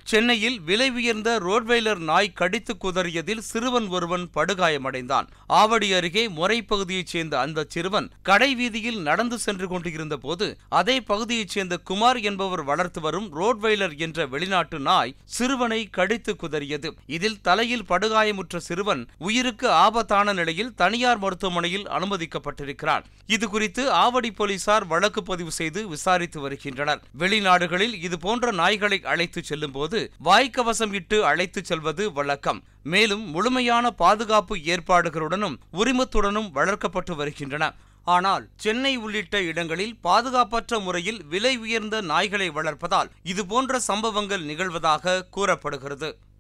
சென்னையில் விலை உயர்ந்த ரோட்வெய்லர் நாய் கடித்து குதறியதில் சிறுவன் ஒருவன் படுகாயமடைந்தான் ஆவடி அருகே முறை பகுதியைச் சேர்ந்த அந்த சிறுவன் கடை வீதியில் நடந்து சென்று கொண்டிருந்த போது அதே பகுதியைச் சேர்ந்த குமார் என்பவர் வளர்த்து வரும் ரோட்வெய்லர் என்ற வெளிநாட்டு நாய் சிறுவனை கடித்து குதறியது இதில் தலையில் படுகாயமுற்ற சிறுவன் உயிருக்கு ஆபத்தான நிலையில் தனியார் மருத்துவமனையில் அனுமதிக்கப்பட்டிருக்கிறார் இதுகுறித்து ஆவடி போலீசார் வழக்கு பதிவு செய்து விசாரித்து வருகின்றனர் வெளிநாடுகளில் இதுபோன்ற நாய்களை அழைத்துச் செல்லும்போது வாய்க்கவசம் இட்டு அழைத்துச் செல்வது வழக்கம் மேலும் முழுமையான பாதுகாப்பு ஏற்பாடுகளுடனும் உரிமத்துடனும் வளர்க்கப்பட்டு வருகின்றன ஆனால் சென்னை உள்ளிட்ட இடங்களில் பாதுகாப்பற்ற முறையில் விலை உயர்ந்த நாய்களை வளர்ப்பதால் இதுபோன்ற சம்பவங்கள் நிகழ்வதாக கூறப்படுகிறது